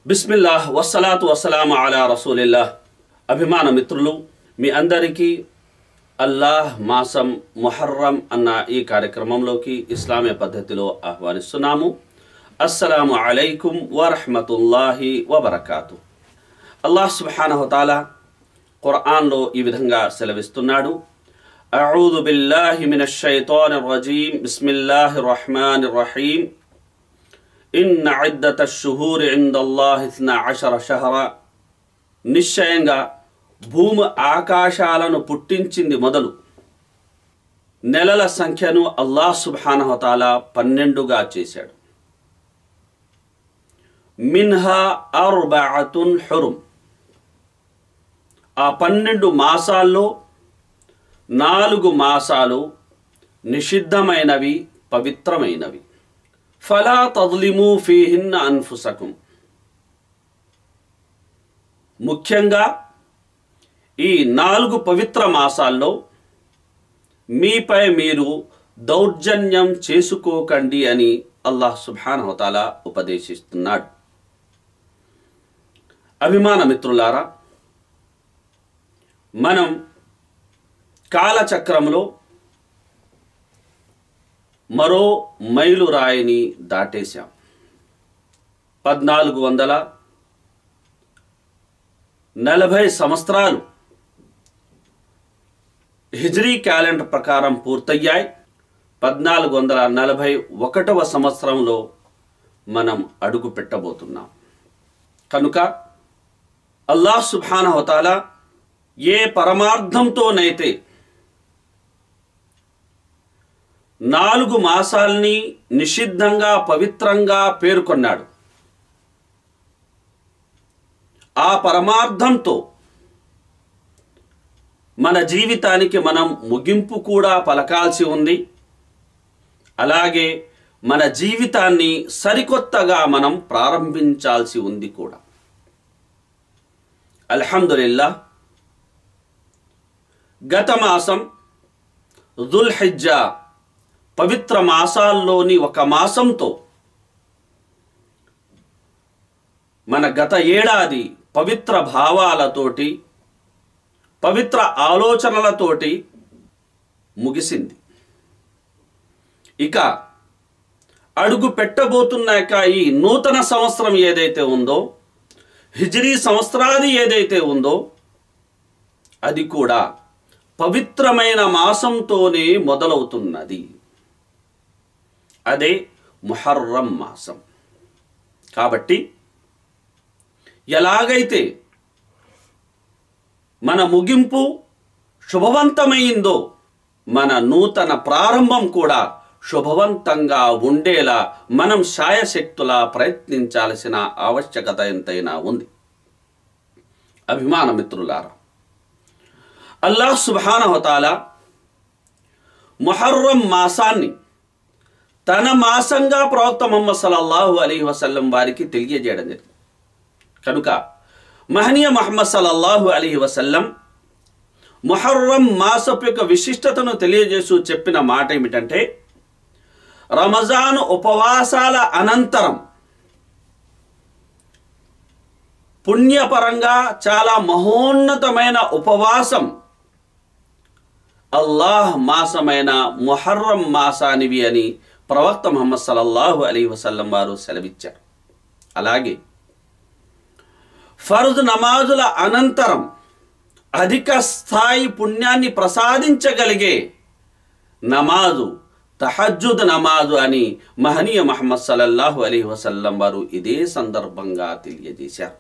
బిస్మిల్లాహ్ వస్సలాతు వస్సలాము అలా రసూలిల్లాహ్ అభిమాన మిత్రులు మీ అందరికీ అల్లాహ్ మాసం ముహర్రం అన్న ఈ కార్యక్రమంలోకి ఇస్లామీయ పద్ధతిలో ఆహ్వానిస్తున్నాము అస్సలాము అలైకుం వరహమతుల్లాహి వబర్కాతు అల్లాహ్ సుబ్హానహుతాల ఖుర్ఆన్లో ఈ విధంగా సెలవిస్తున్నాడు أعوذ بالله من الشيطان الرجيم بسم الله الرحمن الرحيم إن عدة الشهور عند الله اثنا عشر شهرا నిశ్చయంగా భూమి ఆకాశాలను పుట్టించింది మొదలు నెలల సంఖ్యను అల్లాహ్ సుబ్హానహతాల పన్నెండుగా చేశాడు మిన్హా అర్బాతున్ హురుం ఆ పన్నెండు మాసాల్లో నాలుగు మాసాలు నిషిద్ధమైనవి పవిత్రమైనవి ఫలా తద్లిము ఫీహిన్న అన్ఫుసకుం ముఖ్యంగా ఈ నాలుగు పవిత్ర మాసాల్లో మీపై మీరు దౌర్జన్యం చేసుకోకండి అని అల్లాహ్ సుబ్హానహతాల ఉపదేశిస్తున్నాడు అభిమాన మిత్రులారా మనం కాలచక్రంలో మరో మైలురాయిని దాటేశాం పద్నాలుగు వందల నలభై సంవత్సరాలు హిజ్రీ క్యాలెండర్ ప్రకారం పూర్తయ్యాయి పద్నాలుగు వందల నలభై ఒకటవ సంవత్సరంలో మనం అడుగు పెట్టబోతున్నాం కనుక అల్లాహ్ సుబ్హానహుతాలా ఏ పరమార్థంతోనైతే నాలుగు మాసాల్ని నిషిద్ధంగా పవిత్రంగా పేర్కొన్నాడు ఆ పరమార్థంతో మన జీవితానికి మనం ముగింపు కూడా పలకాల్సి ఉంది అలాగే మన జీవితాన్ని సరికొత్తగా మనం ప్రారంభించాల్సి ఉంది కూడా అల్హమ్దులిల్లా గత మాసం దుల్హిజ్జా పవిత్ర మాసాల్లోని ఒక మాసంతో మన గత ఏడాది పవిత్ర భావాలతోటి పవిత్ర ఆలోచనలతోటి ముగిసింది ఇక అడుగు పెట్టబోతున్నాక ఈ నూతన సంవత్సరం ఏదైతే ఉందో హిజ్రీ సంవత్సరాది ఏదైతే ఉందో అది కూడా పవిత్రమైన మాసంతోనే మొదలవుతున్నది అదే ముహర్రం మాసం కాబట్టి ఎలాగైతే మన ముగింపు శుభవంతమైందో మన నూతన ప్రారంభం కూడా శుభవంతంగా ఉండేలా మనం శాయశక్తులా ప్రయత్నించాల్సిన ఆవశ్యకత ఎంతైనా ఉంది అభిమాన మిత్రులారా అల్లాహ్ సుబానహతాల మొహర్రం మాసాన్ని తన మాసంగా ప్రవక్త మొహమ్మద్ సల్లల్లాహు అలీ వసల్లం వారికి తెలియజేయడం జరిగింది కనుక మహనీయ మహమ్మద్ సల్లల్లాహు అలీ వసల్లం మొహర్రం మాసపు యొక్క విశిష్టతను తెలియజేస్తూ చెప్పిన మాట ఏమిటంటే రమజాన్ ఉపవాసాల అనంతరం పుణ్యపరంగా చాలా మహోన్నతమైన ఉపవాసం అల్లాహ్ మాసమైన మొహర్రం మాసానివి అని ప్రవక్త ముహమ్మద్ సల్లల్లాహు అలీ వసల్లం వారు సెలవిచ్చారు అలాగే ఫర్ద్ నమాజుల అనంతరం అధిక స్థాయి పుణ్యాన్ని ప్రసాదించగలిగే నమాజు తహజ్జుద్ నమాజు అని మహనీయ మహమ్మద్ సల్లల్లాహు అలీ వసల్లం వారు ఇదే సందర్భంగా తెలియజేశారు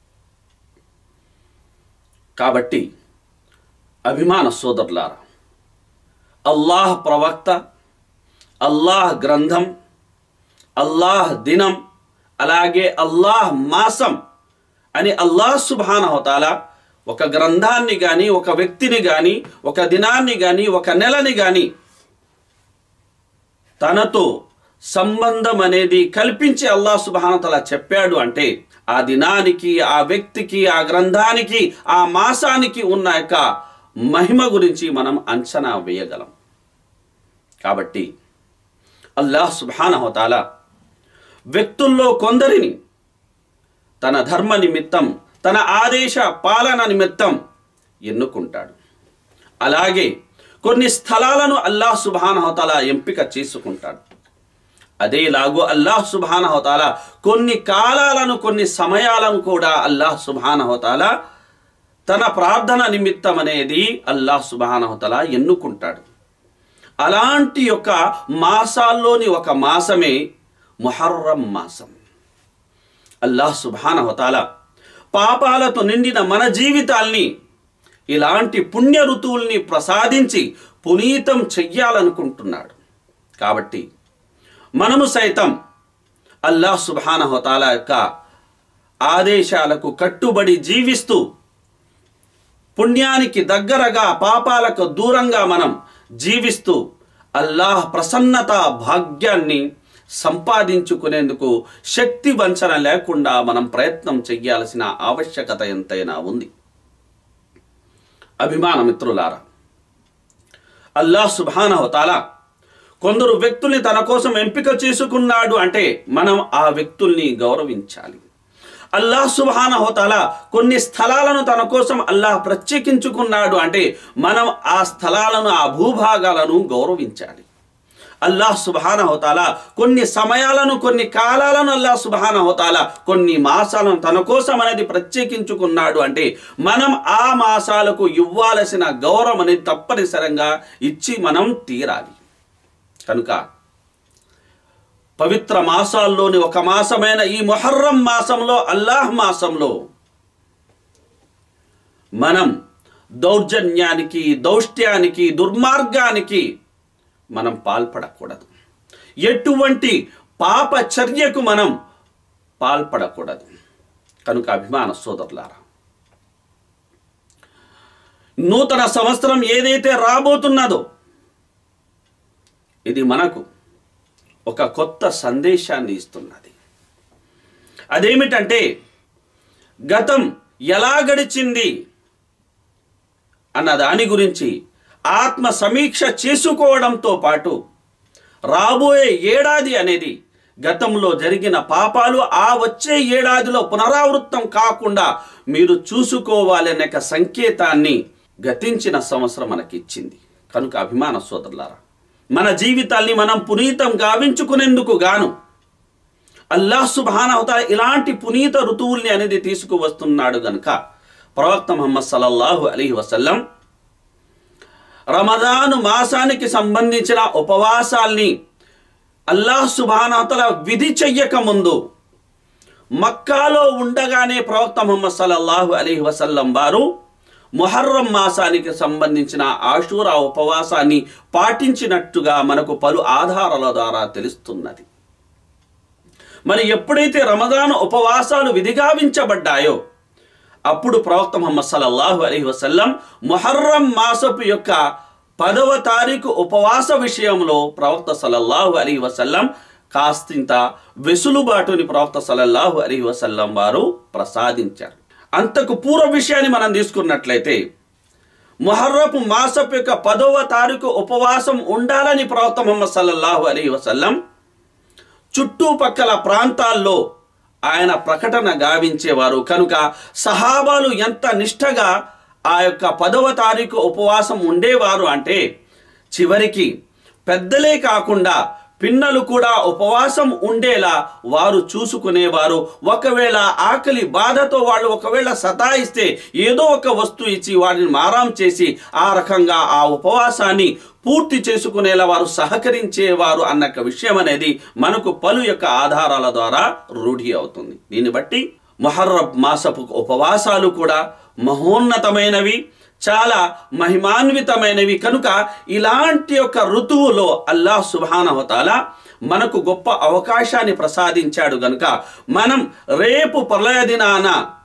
కాబట్టి అభిమాన సోదరులారా అల్లాహ్ ప్రవక్త అల్లాహ్ గ్రంథం అల్లాహ్ దినం అలాగే అల్లాహ్ మాసం అని అల్లాహ్ సుబానహతాల ఒక గ్రంథాన్ని కానీ ఒక వ్యక్తిని కానీ ఒక దినాన్ని కానీ ఒక నెలని కానీ తనతో సంబంధం అనేది కల్పించి అల్లాహ్ సుబానతల చెప్పాడు అంటే ఆ దినానికి ఆ వ్యక్తికి ఆ గ్రంథానికి ఆ మాసానికి ఉన్న యొక్క మహిమ గురించి మనం అంచనా వేయగలం కాబట్టి అల్లాహ్ సుబానహతాల వ్యక్తుల్లో కొందరిని తన ధర్మ నిమిత్తం తన ఆదేశ పాలన నిమిత్తం ఎన్నుకుంటాడు అలాగే కొన్ని స్థలాలను అల్లాహ్ సుబానహతాల ఎంపిక చేసుకుంటాడు అదేలాగూ అల్లాహ్ సుబానహతాల కొన్ని కాలాలను కొన్ని సమయాలను కూడా అల్లాహ్ సుబానహతాల తన ప్రార్థన నిమిత్తం అనేది అల్లాహ్ సుబానహతల ఎన్నుకుంటాడు అలాంటి యొక్క మాసాల్లోని ఒక మాసమే ముహర్రం మాసం అల్లాహ్ సుబానహతాల పాపాలతో నిండిన మన జీవితాల్ని ఇలాంటి పుణ్య ఋతువుల్ని ప్రసాదించి పునీతం చెయ్యాలనుకుంటున్నాడు కాబట్టి మనము సైతం అల్లాహ్ సుబానహతాల యొక్క ఆదేశాలకు కట్టుబడి జీవిస్తూ పుణ్యానికి దగ్గరగా పాపాలకు దూరంగా మనం జీవిస్తూ అల్లాహ్ ప్రసన్నత భాగ్యాన్ని సంపాదించుకునేందుకు శక్తి వంచన లేకుండా మనం ప్రయత్నం చెయ్యాల్సిన ఆవశ్యకత ఎంతైనా ఉంది అభిమాన మిత్రులారా అల్లాహ్ సుబానహతాల కొందరు వ్యక్తుల్ని తన కోసం ఎంపిక చేసుకున్నాడు అంటే మనం ఆ వ్యక్తుల్ని గౌరవించాలి అల్లాహ్ సుబాన హోతాల కొన్ని స్థలాలను తన కోసం అల్లాహ్ ప్రత్యేకించుకున్నాడు అంటే మనం ఆ స్థలాలను ఆ భూభాగాలను గౌరవించాలి అల్లాహ్ సుబాన హోతాల కొన్ని సమయాలను కొన్ని కాలాలను అల్లాహ్ సుబాన హోతాల కొన్ని మాసాలను తన కోసం అనేది ప్రత్యేకించుకున్నాడు అంటే మనం ఆ మాసాలకు ఇవ్వాల్సిన గౌరవం అనేది తప్పనిసరిగా ఇచ్చి మనం తీరాలి కనుక పవిత్ర మాసాల్లోని ఒక మాసమైన ఈ మొహర్రం మాసంలో అల్లాహ్ మాసంలో మనం దౌర్జన్యానికి దౌష్ట్యానికి దుర్మార్గానికి మనం పాల్పడకూడదు ఎటువంటి పాప చర్యకు మనం పాల్పడకూడదు కనుక అభిమాన సోదరులారా నూతన సంవత్సరం ఏదైతే రాబోతున్నదో ఇది మనకు ఒక కొత్త సందేశాన్ని ఇస్తున్నది అదేమిటంటే గతం ఎలా గడిచింది అన్న దాని గురించి ఆత్మ సమీక్ష చేసుకోవడంతో పాటు రాబోయే ఏడాది అనేది గతంలో జరిగిన పాపాలు ఆ వచ్చే ఏడాదిలో పునరావృతం కాకుండా మీరు చూసుకోవాలనే ఒక సంకేతాన్ని గతించిన సంవత్సరం మనకిచ్చింది కనుక అభిమాన సోదరులారా మన జీవితాల్ని మనం పునీతం గావించుకునేందుకు గాను అల్లాహ్ సుబానవత ఇలాంటి పునీత ఋతువుల్ని అనేది తీసుకువస్తున్నాడు గనుక ప్రవక్త ముహమ్మద్ సల్లల్లాహు అలీ వసల్లం రమదాను మాసానికి సంబంధించిన ఉపవాసాల్ని అల్లాహ్ సుబానవతల విధి చెయ్యక ముందు మక్కాలో ఉండగానే ప్రవక్త ముహమ్మద్ సల్లల్లాహు అలీ వసల్లం వారు మొహర్రం మాసానికి సంబంధించిన ఆషూరా ఉపవాసాన్ని పాటించినట్టుగా మనకు పలు ఆధారాల ద్వారా తెలుస్తున్నది మరి ఎప్పుడైతే రమదాను ఉపవాసాలు విధిగావించబడ్డాయో అప్పుడు ప్రవక్త ముహమ్మద్ సల్లల్లాహు అలైహి వసల్లం మొహర్రం మాసపు యొక్క పదవ తారీఖు ఉపవాస విషయంలో ప్రవక్త సల్లల్లాహు అలైహి వసల్లం కాస్తింత వెసులుబాటుని ప్రవక్త సల్లల్లాహు అలైహి వసల్లం వారు ప్రసాదించారు అంతకు పూర్వ విషయాన్ని మనం తీసుకున్నట్లయితే మొహర్రపు మాసపు యొక్క పదవ తారీఖు ఉపవాసం ఉండాలని ప్రవక్త ముహమ్మద్ సల్లల్లాహు అలైహి వసల్లం చుట్టుపక్కల ప్రాంతాల్లో ఆయన ప్రకటన గావించేవారు కనుక సహాబాలు ఎంత నిష్టగా ఆ యొక్క పదవ తారీఖు ఉపవాసం ఉండేవారు అంటే చివరికి పెద్దలే కాకుండా పిన్నలు కూడా ఉపవాసం ఉండేలా వారు చూసుకునేవారు ఒకవేళ ఆకలి బాధతో వాళ్ళు ఒకవేళ సతాయిస్తే ఏదో ఒక వస్తువు ఇచ్చి వాడిని మారాం చేసి ఆ రకంగా ఆ ఉపవాసాన్ని పూర్తి చేసుకునేలా వారు సహకరించేవారు అన్న ఒక విషయం అనేది మనకు పలు యొక్క ఆధారాల ద్వారా రూఢి అవుతుంది దీన్ని బట్టి మొహర్రబ్ మాసపు ఉపవాసాలు కూడా మహోన్నతమైనవి చాలా మహిమాన్వితమైనవి కనుక ఇలాంటి యొక్క ఋతువులో అల్లాహ్ సుబానవతాల మనకు గొప్ప అవకాశాన్ని ప్రసాదించాడు గనుక మనం రేపు ప్రళయ దినాన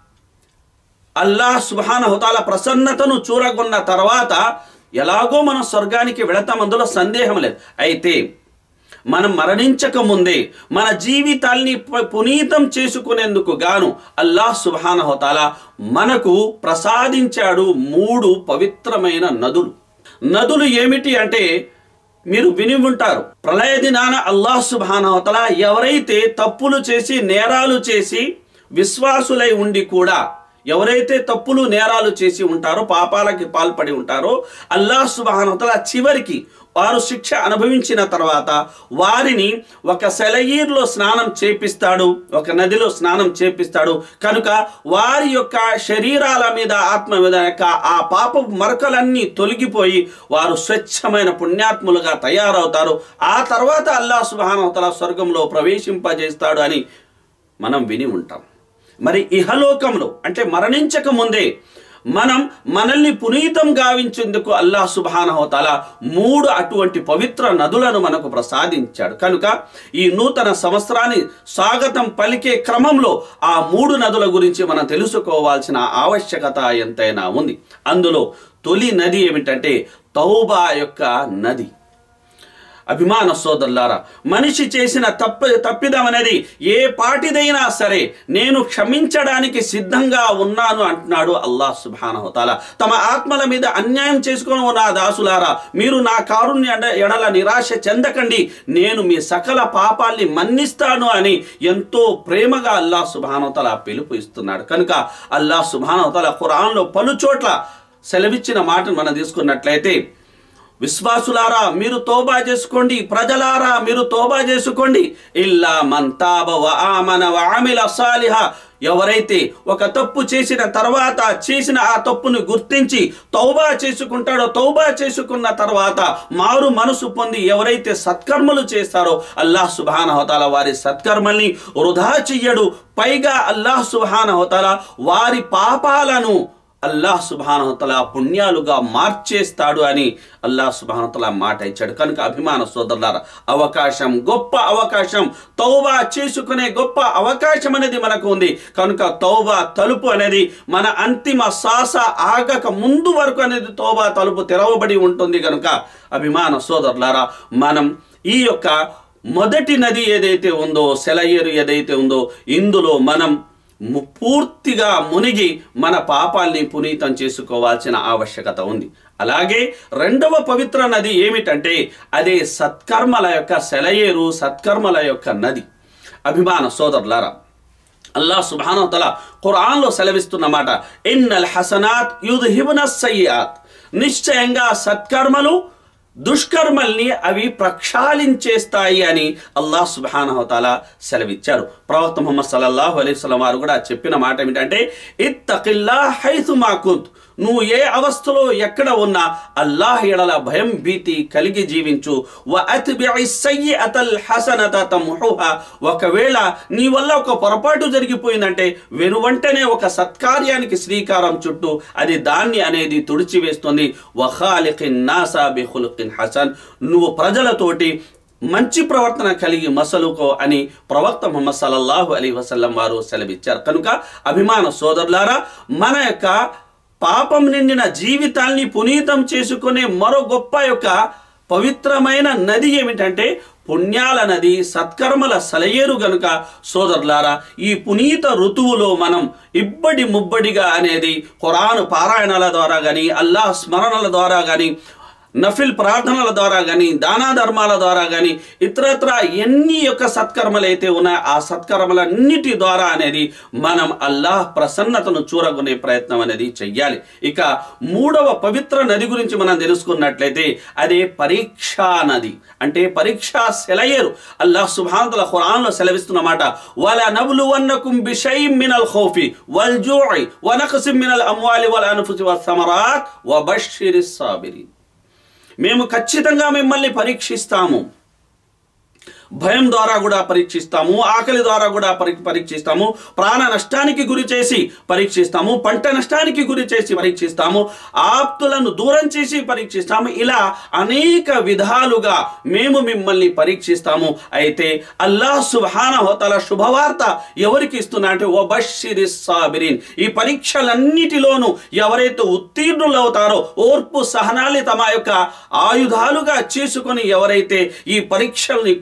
అల్లాహ్ సుబానహుతాల ప్రసన్నతను చూరగొన్న తర్వాత ఎలాగో మనం స్వర్గానికి వెళతాం అందులో సందేహం లేదు అయితే మనం మరణించక ముందే మన జీవితాల్ని ప- పునీతం చేసుకునేందుకు గాను అల్లాహ్ సుబానహుతాల మనకు ప్రసాదించాడు మూడు పవిత్రమైన నదులు నదులు ఏమిటి అంటే మీరు విని ఉంటారు ప్రళయ దినాన అల్లాహ్ సుబానహతల ఎవరైతే తప్పులు చేసి నేరాలు చేసి విశ్వాసులై ఉండి కూడా ఎవరైతే తప్పులు నేరాలు చేసి ఉంటారో పాపాలకి పాల్పడి ఉంటారో అల్లాహ్ సుబానతల చివరికి వారు శిక్ష అనుభవించిన తర్వాత వారిని ఒక సెలయీర్లో స్నానం చేపిస్తాడు ఒక నదిలో స్నానం చేపిస్తాడు కనుక వారి యొక్క శరీరాల మీద ఆత్మ మీద యొక్క ఆ పాప మరకలన్నీ తొలగిపోయి వారు స్వచ్ఛమైన పుణ్యాత్ములుగా తయారవుతారు ఆ తర్వాత అల్లాహ్ సుబానతల స్వర్గంలో ప్రవేశింపజేస్తాడు అని మనం విని ఉంటాం మరి ఇహలోకంలో అంటే మరణించక ముందే మనం మనల్ని పునీతం గావించేందుకు అల్లాహ్ సుబానహోతాల మూడు అటువంటి పవిత్ర నదులను మనకు ప్రసాదించాడు కనుక ఈ నూతన సంవత్సరాన్ని స్వాగతం పలికే క్రమంలో ఆ మూడు నదుల గురించి మనం తెలుసుకోవాల్సిన ఆవశ్యకత ఎంతైనా ఉంది అందులో తొలి నది ఏమిటంటే తౌబా యొక్క నది అభిమాన సోదరులారా మనిషి చేసిన తప్ప తప్పిదం అనేది ఏ పాటిదైనా సరే నేను క్షమించడానికి సిద్ధంగా ఉన్నాను అంటున్నాడు అల్లాహ్ సుబానహతాల తమ ఆత్మల మీద అన్యాయం చేసుకుని నా దాసులారా మీరు నా కారుణ్య ఎడ- ఎడల నిరాశ చెందకండి నేను మీ సకల పాపాల్ని మన్నిస్తాను అని ఎంతో ప్రేమగా అల్లాహ్ సుబానవతల పిలుపు ఇస్తున్నాడు కనుక అల్లాహ్ సుబానవతల ఖురాన్లో పలు చోట్ల సెలవిచ్చిన మాటను మనం తీసుకున్నట్లయితే విశ్వాసులారా మీరు తోబా చేసుకోండి ప్రజలారా మీరు తోబా చేసుకోండి ఇల్లా మన్ తాబ వ ఆమన వ ఆమిల సాలిహ ఎవరైతే ఒక తప్పు చేసిన తర్వాత చేసిన ఆ తప్పును గుర్తించి తౌబా చేసుకుంటాడో తౌబా చేసుకున్న తర్వాత మారు మనసు పొంది ఎవరైతే సత్కర్మలు చేస్తారో అల్లాహ్ సుబాన హోతాల వారి సత్కర్మల్ని వృధా చెయ్యడు పైగా అల్లాహ్ సుబాన హోతాల వారి పాపాలను అల్లాహ్ సుబానతల పుణ్యాలుగా మార్చేస్తాడు అని అల్లాహ్ సుబానతల మాట ఇచ్చాడు కనుక అభిమాన సోదరులారా అవకాశం గొప్ప అవకాశం తౌబా చేసుకునే గొప్ప అవకాశం అనేది మనకు ఉంది కనుక తౌబా తలుపు అనేది మన అంతిమ శ్వాస ఆగక ముందు వరకు అనేది తౌబా తలుపు తెరవబడి ఉంటుంది కనుక అభిమాన సోదరులారా మనం ఈ యొక్క మొదటి నది ఏదైతే ఉందో సెలయేరు ఏదైతే ఉందో ఇందులో మనం ము- పూర్తిగా మునిగి మన పాపాల్ని పునీతం చేసుకోవాల్సిన ఆవశ్యకత ఉంది అలాగే రెండవ పవిత్ర నది ఏమిటంటే అదే సత్కర్మల యొక్క సెలయేరు సత్కర్మల యొక్క నది అభిమాన సోదరులారా అల్లాహ్ సుబ్హానహు తల ఖురాన్లో సెలవిస్తున్నమాట ఇన్నల్ హసనాత్ యుద్హిబున సయ్యాత్ నిశ్చయంగా సత్కర్మలు దుష్కర్మల్ని అవి ప్రక్షాళించేస్తాయి అని అల్లాహ్ సుబానహతాల సెలవిచ్చారు ప్రవక్త ముహమ్మద్ సల్లల్లాహు అలైహి వసల్లం వారు కూడా చెప్పిన మాట ఏమిటంటే ఇత్తకిల్లా హైతు మాకుంత్ నువ్వు ఏ అవస్థలో ఎక్కడ ఉన్నా అల్లాహ్ ఎడల భయం భీతి కలిగి జీవించు వ అత్బిఇ సయ్యిఅతల్ హసనత తమ్హుహా ఒకవేళ నీ వల్ల ఒక పొరపాటు జరిగిపోయిందంటే వెనువంటనే ఒక సత్కార్యానికి శ్రీకారం చుట్టూ అది దాన్ని అనేది తుడిచివేస్తుంది వఖాలిఖిన్ నాసా బిఖులుఖిన్ హసన్ నువ్వు ప్రజలతోటి మంచి ప్రవర్తన కలిగి మసలుకో అని ప్రవక్త ముహమ్మద్ సల్లల్లాహు అలీ వసల్లం వారు సెలవిచ్చారు కనుక అభిమాన సోదరులారా మన యొక్క పాపం నిండిన జీవితాల్ని పునీతం చేసుకునే మరో గొప్ప యొక్క పవిత్రమైన నది ఏమిటంటే పుణ్యాల నది సత్కర్మల సలయేరు గనుక సోదరులారా ఈ పునీత ఋతువులో మనం ఇబ్బడి ముబ్బడిగా అనేది ఖురాను పారాయణాల ద్వారా కానీ అల్లాహ్ స్మరణల ద్వారా కానీ నఫిల్ ప్రార్థనల ద్వారా కానీ దానా ధర్మాల ద్వారా కానీ ఇతరత్ర ఎన్ని యొక్క సత్కర్మలు అయితే ఉన్నాయో ఆ సత్కర్మలన్నిటి ద్వారా అనేది మనం అల్లాహ్ ప్రసన్నతను చూరగొనే ప్రయత్నం అనేది చెయ్యాలి ఇక మూడవ పవిత్ర నది గురించి మనం తెలుసుకున్నట్లయితే అదే పరీక్షా నది అంటే పరీక్షా సెలయేరు అల్లాహ్ సుబ్హానతల ఖురాన్లో సెలవిస్తున్నమాట వల నబులువన్నకుం బిషైం మినల్ ఖౌఫి వల్ జూ'i వ నఖ్సిం మినల్ అమ్వాలి వల్ అన్ఫుసి వస్ సమరాత్ వ బషిరిస్ సాబిరీన్ మేము ఖచ్చితంగా మిమ్మల్ని పరీక్షిస్తాము భయం ద్వారా కూడా పరీక్షిస్తాము ఆకలి ద్వారా కూడా పరీ పరీక్షిస్తాము ప్రాణ నష్టానికి గురి చేసి పరీక్షిస్తాము పంట నష్టానికి గురి చేసి పరీక్షిస్తాము ఆప్తులను దూరం చేసి పరీక్షిస్తాము ఇలా అనేక విధాలుగా మేము మిమ్మల్ని పరీక్షిస్తాము అయితే అల్లాహ్ సుబ్హాన హోతల శుభవార్త ఎవరికి ఇస్తున్నా అంటే ఓ బషిరి సాబిరిన్ ఈ పరీక్షలన్నిటిలోనూ ఎవరైతే ఉత్తీర్ణులవుతారో ఓర్పు సహనాన్ని తమ యొక్క ఆయుధాలుగా చేసుకొని ఎవరైతే ఈ పరీక్షల్ని కూడా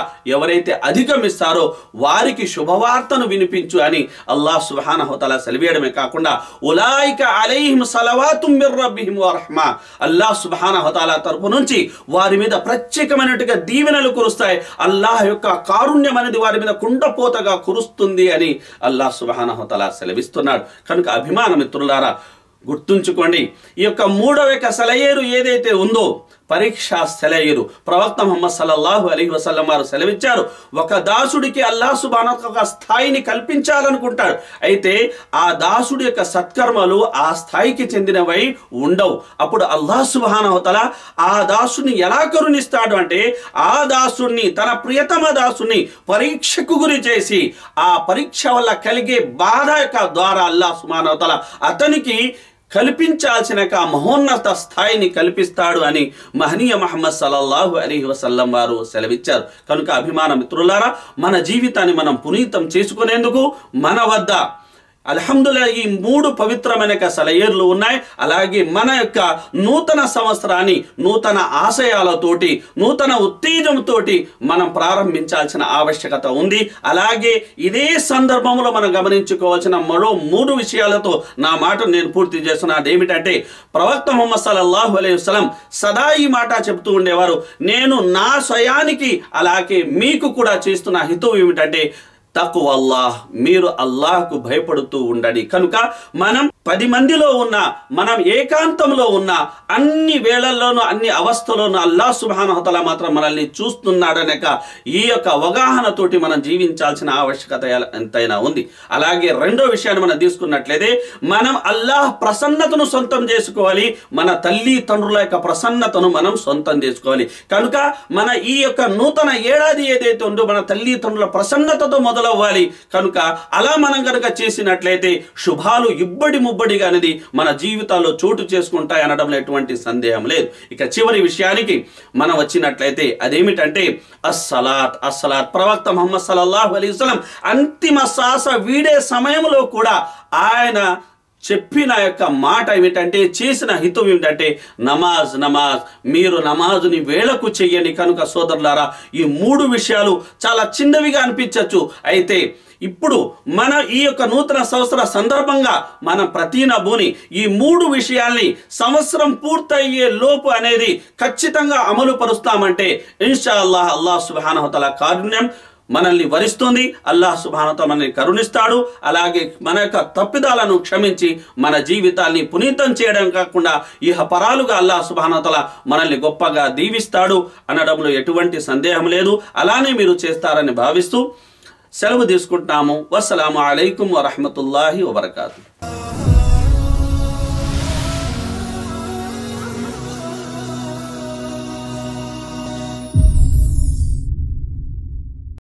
ఎవరైతే అధిగమిస్తారో వారికి శుభవార్తను వినిపించు అని అల్లాహ్ సుబ్హానహుతల సెలవేయడమే కాకుండా ఉలాయిక అలైహిం సలవాతుం మిర్ రబ్బిహిం వరహ్మా అల్లాహ్ సుబ్హానహుతల తరపు నుంచి వారి మీద ప్రత్యేకమైనట్టుగా దీవెనలు కురుస్తాయి అల్లాహ్ యొక్క కారుణ్యం అనేది వారి మీద కుండపోతగా కురుస్తుంది అని అల్లాహ్ సుబ్హానహుతల సెలవిస్తున్నాడు కనుక అభిమాన మిత్రులారా గుర్తుంచుకోండి ఈ యొక్క మూడవ యొక్క సెలయేరు ఏదైతే ఉందో పరీక్షా సెలయేరు ప్రవక్త ముహమ్మద్ సల్లల్లాహు అలీ వసల్లం వారు సెలవిచ్చారు ఒక దాసుడికి అల్లాహ్ సుబాన ఒక స్థాయిని కల్పించాలనుకుంటాడు అయితే ఆ దాసుడి యొక్క సత్కర్మలు ఆ స్థాయికి చెందినవై ఉండవు అప్పుడు అల్లాహ్ సుబానవతల ఆ దాసుని ఎలా కరుణిస్తాడు అంటే ఆ దాసుని తన ప్రియతమ దాసుని పరీక్షకు గురి చేసి ఆ పరీక్ష వల్ల కలిగే బాధ యొక్క ద్వారా అల్లాహ్ సుబానవతల అతనికి కల్పించాల్సిన యొక్క మహోన్నత స్థాయిని కల్పిస్తాడు అని మహనీయ మహమ్మద్ సల్లల్లాహు అలీ వసల్లం వారు సెలవిచ్చారు కనుక అభిమాన మిత్రులారా మన జీవితాన్ని మనం పునీతం చేసుకునేందుకు మన వద్ద అల్హమ్దుల్లా ఈ మూడు పవిత్రమైన యొక్క సెలయేర్లు ఉన్నాయి అలాగే మన యొక్క నూతన సంవత్సరాన్ని నూతన ఆశయాలతోటి నూతన ఉత్తేజంతోటి మనం ప్రారంభించాల్సిన ఆవశ్యకత ఉంది అలాగే ఇదే సందర్భంలో మనం గమనించుకోవాల్సిన మరో మూడు విషయాలతో నా మాట నేను పూర్తి చేస్తున్నా అదేమిటంటే ప్రవక్త ముహమ్మద్ సల్లల్లాహు అలైహి వసల్లం సదా ఈ మాట చెప్తూ ఉండేవారు నేను నా స్వయానికి అలాగే మీకు కూడా చేస్తున్న హితవు ఏమిటంటే తక్కువ అల్లాహ్ మీరు అల్లాహ్కు భయపడుతూ ఉండండి కనుక మనం పది మందిలో ఉన్న మనం ఏకాంతంలో ఉన్న అన్ని వేళల్లోనూ అన్ని అవస్థలోనూ అల్లాహ్ సుబానహతల మాత్రం మనల్ని చూస్తున్నాడనక ఈ యొక్క అవగాహనతోటి మనం జీవించాల్సిన ఆవశ్యకత ఎల- ఎంతైనా ఉంది అలాగే రెండో విషయాన్ని మనం తీసుకున్నట్లయితే మనం అల్లాహ్ ప్రసన్నతను సొంతం చేసుకోవాలి మన తల్లి తండ్రుల యొక్క ప్రసన్నతను మనం సొంతం చేసుకోవాలి కనుక మన ఈ యొక్క నూతన ఏడాది ఏదైతే ఉందో మన తల్లి తండ్రుల ప్రసన్నతతో మొదలవ్వాలి కనుక అలా మనం కనుక చేసినట్లయితే శుభాలు ఇబ్బడి ముబ్బడిగా అనేది మన జీవితాల్లో చోటు చేసుకుంటాయి అనడంలో ఎటువంటి సందేహం లేదు ఇక చివరి విషయానికి మనం వచ్చినట్లయితే అదేమిటంటే అస్సలాత్ అస్సలాత్ ప్రవక్త ముహమ్మద్ సల్లల్లాహు అలైహి వసల్లం అంతిమ శ్వాస వీడే సమయంలో కూడా ఆయన చెప్పిన యొక్క మాట ఏమిటంటే చేసిన హితం ఏమిటంటే నమాజ్ నమాజ్ మీరు నమాజుని వేళకు చెయ్యండి కనుక సోదరులారా ఈ మూడు విషయాలు చాలా చిన్నవిగా అనిపించవచ్చు అయితే ఇప్పుడు మన ఈ యొక్క నూతన సంవత్సర సందర్భంగా మనం ప్రతి నభూని ఈ మూడు విషయాల్ని సంవత్సరం పూర్తయ్యే లోపు అనేది ఖచ్చితంగా అమలు పరుస్తామంటే ఇన్షా అల్లాహ్ అల్లాహ్ సుబానహతల కారుణ్యం మనల్ని వరిస్తుంది అల్లాహ్ సుభానత మనల్ని కరుణిస్తాడు అలాగే మన యొక్క తప్పిదాలను క్షమించి మన జీవితాల్ని పునీతం చేయడం కాకుండా ఇహ పరాలుగా అల్లాహ్ సుభానతల మనల్ని గొప్పగా దీవిస్తాడు అనడంలో ఎటువంటి సందేహం లేదు అలానే మీరు చేస్తారని భావిస్తూ సెలవు తీసుకుంటున్నాము వస్సలాము అలైకుం వరహమతుల్లాహి వబర్కాతు